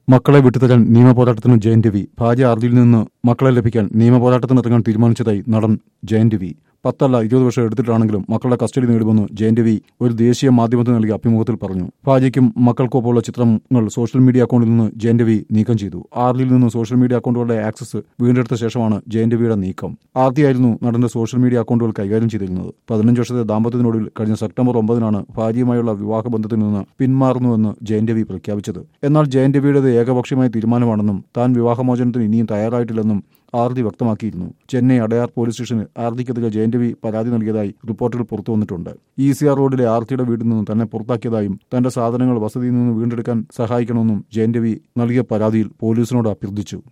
മക്കളെ വിട്ടുതരാൻ നിയമപോരാട്ടത്തിന് ജയൻ രവി ഭാര്യ ആർദിയിൽ നിന്ന് മക്കളെ ലഭിക്കാൻ നിയമപോരാട്ടത്തിനിറങ്ങാൻ തീരുമാനിച്ചതായി നടൻ ജയൻ രവി പത്തല്ല ഇരുപത് വർഷം എടുത്തിട്ടാണെങ്കിലും മക്കളുടെ കസ്റ്റഡി നേടുമെന്ന് ജയൻ രവി ഒരു ദേശീയ മാധ്യമത്തിന് നൽകിയ അഭിമുഖത്തിൽ പറഞ്ഞു ഭാര്യയ്ക്കും മക്കൾക്കൊപ്പമുള്ള ചിത്രങ്ങൾ സോഷ്യൽ മീഡിയ അക്കൗണ്ടിൽ നിന്ന് ജയൻ രവി നീക്കം ചെയ്തു ആർദിയിൽ നിന്ന് സോഷ്യൽ മീഡിയ അക്കൗണ്ടുകളുടെ ആക്സസ് വീണ്ടെടുത്ത ശേഷമാണ് ജയൻ രവിയുടെ നീക്കം ആർദിയായിരുന്നു നടന്റെ സോഷ്യൽ മീഡിയ അക്കൗണ്ടുകൾ കൈകാര്യം ചെയ്തിരുന്നത് പതിനഞ്ച് വർഷത്തെ ദാമ്പത്യത്തിനൊടുവിൽ കഴിഞ്ഞ സെപ്റ്റംബർ ഒമ്പതിനാണ് ഭാര്യയുമായുള്ള വിവാഹബന്ധത്തിൽ നിന്ന് പിന്മാറുന്നുവെന്ന് ജയൻ രവി പ്രഖ്യാപിച്ചത് എന്നാൽ ജയൻ രവിയുടേത് ഏകപക്ഷീയമായ തീരുമാനമാണെന്നും താൻ വിവാഹമോചനത്തിന് ഇനിയും തയ്യാറായിട്ടില്ലെന്നും ആർദി വ്യക്തമാക്കിയിരുന്നു ചെന്നൈ അടയാർ പോലീസ് സ്റ്റേഷനിൽ ആർദിക്കെതിരെ ജയൻ രവി പരാതി നൽകിയതായി റിപ്പോർട്ടുകൾ പുറത്തു വന്നിട്ടുണ്ട് ഇ സി ആർ റോഡിലെ ആർത്തിയുടെ വീട്ടിൽ നിന്ന് തന്നെ പുറത്താക്കിയതായും തന്റെ സാധനങ്ങൾ വസതിയിൽ നിന്ന് വീണ്ടെടുക്കാൻ സഹായിക്കണമെന്നും ജയൻ രവി നൽകിയ പരാതിയിൽ പോലീസിനോട് അഭ്യർത്ഥിച്ചു